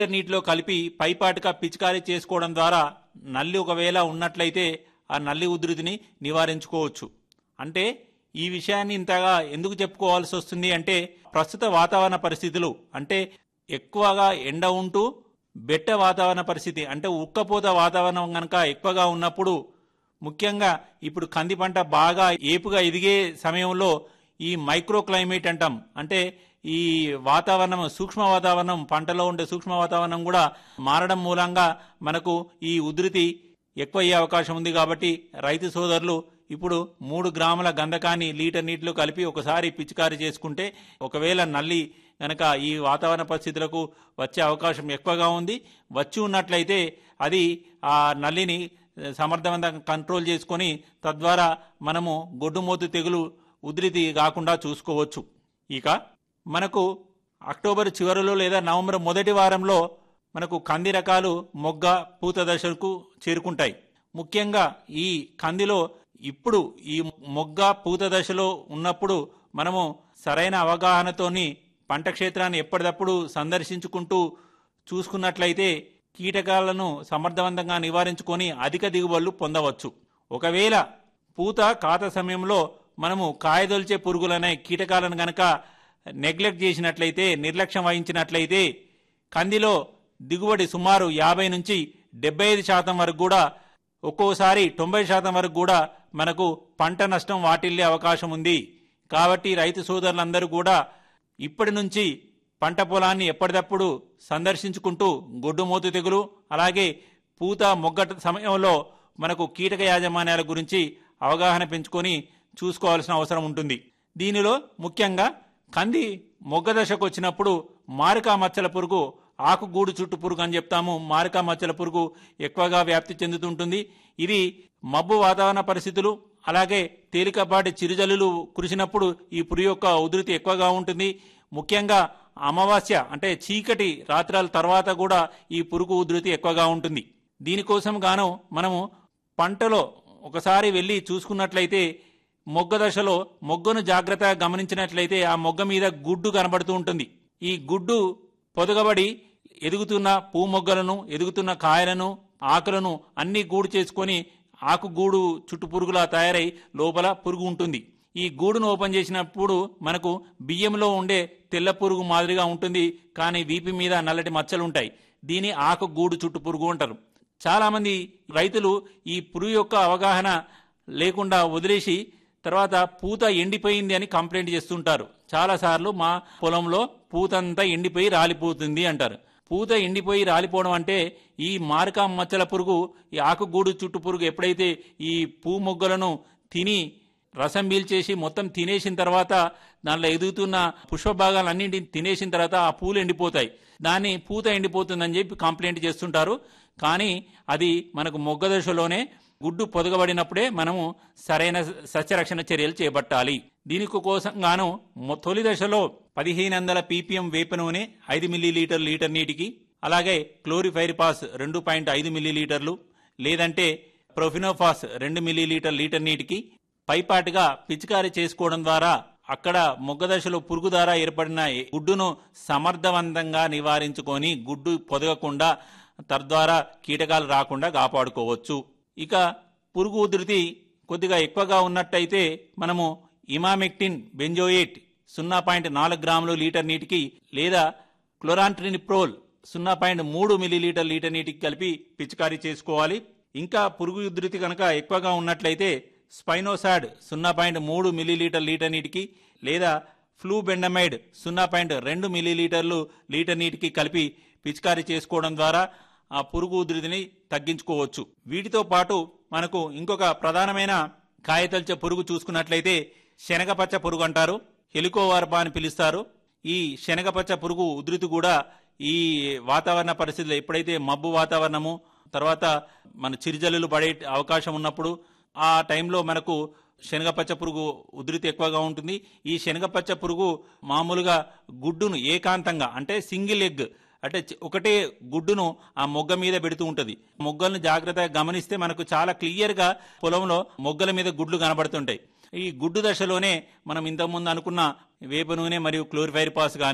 నీటిలో కలిపి పైపాటుగా పిచికారీ చేసుకోవడం ద్వారా నల్లి ఒకవేళ ఉన్నట్లయితే ఆ నల్లి ఉధృతిని నివారించుకోవచ్చు అంటే ఈ విషయాన్ని ఇంతగా ఎందుకు చెప్పుకోవాల్సి వస్తుంది అంటే ప్రస్తుత వాతావరణ పరిస్థితులు అంటే ఎక్కువగా ఎండ ఉంటూ బెట్ట వాతావరణ పరిస్థితి అంటే ఉక్కపోత వాతావరణం కనుక ఎక్కువగా ఉన్నప్పుడు ముఖ్యంగా ఇప్పుడు కంది పంట బాగా ఏపుగా ఎదిగే సమయంలో ఈ మైక్రో క్లైమేట్ అంటాం అంటే ఈ వాతావరణం సూక్ష్మ వాతావరణం పంటలో ఉండే సూక్ష్మ వాతావరణం కూడా మారడం మూలంగా మనకు ఈ ఉధృతి ఎక్కువ అయ్యే అవకాశం ఉంది కాబట్టి రైతు సోదరులు ఇప్పుడు మూడు గ్రాముల గంధకాన్ని లీటర్ నీటిలో కలిపి ఒకసారి పిచికారీ చేసుకుంటే ఒకవేళ నల్లి గనక ఈ వాతావరణ పరిస్థితులకు వచ్చే అవకాశం ఎక్కువగా ఉంది వచ్చి ఉన్నట్లయితే అది ఆ నల్లిని సమర్థవంతంగా కంట్రోల్ చేసుకొని తద్వారా మనము గొడ్డుమోతు తెగులు ఉధృతి కాకుండా చూసుకోవచ్చు ఇక మనకు అక్టోబర్ చివరిలో లేదా నవంబర్ మొదటి వారంలో మనకు కంది రకాలు మొగ్గ పూత దశకు చేరుకుంటాయి ముఖ్యంగా ఈ కందిలో ఇప్పుడు ఈ మొగ్గ పూత దశలో ఉన్నప్పుడు మనము సరైన అవగాహనతోని పంట క్షేత్రాన్ని ఎప్పటికప్పుడు సందర్శించుకుంటూ చూసుకున్నట్లయితే కీటకాలను సమర్థవంతంగా నివారించుకొని అధిక దిగుబడులు పొందవచ్చు ఒకవేళ పూత కాత సమయంలో మనము కాయదొల్చే పురుగులనే కీటకాలను గనక నెగ్లెక్ట్ చేసినట్లయితే నిర్లక్ష్యం వహించినట్లయితే కందిలో దిగుబడి సుమారు యాభై నుంచి డెబ్బై ఐదు శాతం వరకు కూడా ఒక్కోసారి తొంభై శాతం వరకు కూడా మనకు పంట నష్టం వాటిల్లే అవకాశం ఉంది కాబట్టి రైతు సోదరులందరూ కూడా ఇప్పటి నుంచి పంట పొలాన్ని ఎప్పటికప్పుడు సందర్శించుకుంటూ గొడ్డుమోతు తెగులు అలాగే పూత మొగ్గట సమయంలో మనకు కీటక యాజమాన్యాల గురించి అవగాహన పెంచుకొని చూసుకోవాల్సిన అవసరం ఉంటుంది దీనిలో ముఖ్యంగా కంది మొగ్గ దశకు వచ్చినప్పుడు మారికా మచ్చల పురుగు ఆకుగూడు చుట్టు పురుగు అని చెప్తాము మారికా మచ్చల పురుగు ఎక్కువగా వ్యాప్తి చెందుతుంటుంది ఇది మబ్బు వాతావరణ పరిస్థితులు అలాగే తేలికపాటి చిరుజల్లులు కురిసినప్పుడు ఈ పురుగు యొక్క ఉధృతి ఎక్కువగా ఉంటుంది ముఖ్యంగా అమావాస్య అంటే చీకటి రాత్రాల తర్వాత కూడా ఈ పురుగు ఉధృతి ఎక్కువగా ఉంటుంది దీనికోసం గాను మనము పంటలో ఒకసారి వెళ్ళి చూసుకున్నట్లయితే మొగ్గ దశలో మొగ్గను జాగ్రత్తగా గమనించినట్లయితే ఆ మొగ్గ మీద గుడ్డు కనబడుతూ ఉంటుంది ఈ గుడ్డు పొదగబడి ఎదుగుతున్న పూ మొగ్గలను ఎదుగుతున్న కాయలను ఆకులను అన్ని గూడు చేసుకొని ఆకు గూడు చుట్టు పురుగులా తయారై లోపల పురుగు ఉంటుంది ఈ గూడును ఓపెన్ చేసినప్పుడు మనకు బియ్యంలో ఉండే తెల్ల పురుగు మాదిరిగా ఉంటుంది కానీ వీపి మీద నల్లటి మచ్చలు ఉంటాయి దీని ఆకు గూడు చుట్టు పురుగు అంటారు చాలా మంది రైతులు ఈ పురుగు యొక్క అవగాహన లేకుండా వదిలేసి తర్వాత పూత ఎండిపోయింది అని కంప్లైంట్ చేస్తుంటారు చాలాసార్లు మా పొలంలో పూత అంతా ఎండిపోయి రాలిపోతుంది అంటారు పూత ఎండిపోయి రాలిపోవడం అంటే ఈ మారకా మచ్చల పురుగు ఈ ఆకుగూడు చుట్టు పురుగు ఎప్పుడైతే ఈ పూ మొగ్గలను తిని రసం పీల్చేసి మొత్తం తినేసిన తర్వాత దానిలో ఎదుగుతున్న పుష్ప భాగాలన్నింటిని తినేసిన తర్వాత ఆ పూలు ఎండిపోతాయి దాన్ని పూత ఎండిపోతుందని చెప్పి కంప్లైంట్ చేస్తుంటారు కానీ అది మనకు మొగ్గ దశలోనే గుడ్డు పొదగబడినప్పుడే మనము సరైన సస్యరక్షణ చర్యలు చేపట్టాలి దీనికి కోసం గాను మొ- తొలి దశలో పదిహేను వందల పీపీఎం వేప నూనె ఐదు మిల్లీ లీటర్ లీటర్ నీటికి అలాగే క్లోరిఫైరిపాస్ రెండు పాయింట్ ఐదు మిల్లీ లీటర్లు లేదంటే ప్రొఫినోఫాస్ రెండు మిల్లీ లీటర్ లీటర్ నీటికి పైపాటుగా పిచికారీ చేసుకోవడం ద్వారా అక్కడ మొగ్గ దశలో పురుగు ద్వారా ఏర్పడిన గుడ్డును సమర్థవంతంగా నివారించుకొని గుడ్డు పొదగకుండా తద్వారా కీటకాలు రాకుండా కాపాడుకోవచ్చు ఇక పురుగు ఉధృతి కొద్దిగా ఎక్కువగా ఉన్నట్టయితే మనము ఇమామెక్టిన్ బెంజోయేట్ సున్నా పాయింట్ నాలుగు గ్రాములు లీటర్ నీటికి లేదా క్లోరాంట్రినిప్రోల్ సున్నా పాయింట్ మూడు మిల్లీలీటర్ లీటర్ నీటికి కలిపి పిచికారీ చేసుకోవాలి ఇంకా పురుగు ఉధృతి కనుక ఎక్కువగా ఉన్నట్లయితే స్పైనోసాడ్ సున్నా పాయింట్ మూడు మిల్లీలీటర్ లీటర్ నీటికి లేదా ఫ్లూ బెండమైడ్ సున్నా పాయింట్ రెండు మిల్లీలీటర్లు లీటర్ నీటికి కలిపి పిచికారీ చేసుకోవడం ద్వారా ఆ పురుగు ఉధృతిని తగ్గించుకోవచ్చు వీటితో పాటు మనకు ఇంకొక ప్రధానమైన కాయతల్చే పురుగు చూసుకున్నట్లయితే శనగపచ్చ పురుగు అంటారు హెలికోవార్బా అని పిలుస్తారు ఈ శనగపచ్చ పురుగు ఉధృతి కూడా ఈ వాతావరణ పరిస్థితులు ఎప్పుడైతే మబ్బు వాతావరణము తర్వాత మన చిరుజల్లులు పడే అవకాశం ఉన్నప్పుడు ఆ టైంలో మనకు శనగపచ్చ పురుగు ఉధృతి ఎక్కువగా ఉంటుంది ఈ శనగపచ్చ పురుగు మామూలుగా గుడ్డును ఏకాంతంగా అంటే సింగిల్ ఎగ్ అంటే చి- ఒకటే గుడ్డును ఆ మొగ్గ మీద పెడుతూ ఉంటది మొగ్గలను జాగ్రత్తగా గమనిస్తే మనకు చాలా క్లియర్ గా పొలంలో మొగ్గల మీద గుడ్లు కనబడుతుంటాయి ఈ గుడ్డు దశలోనే మనం ఇంతకుముందు అనుకున్న వేప నూనె మరియు క్లోరిఫైర్ పాస్ కానీ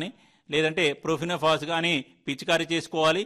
లేదంటే ప్రొఫినోఫాస్ కానీ పిచికారీ చేసుకోవాలి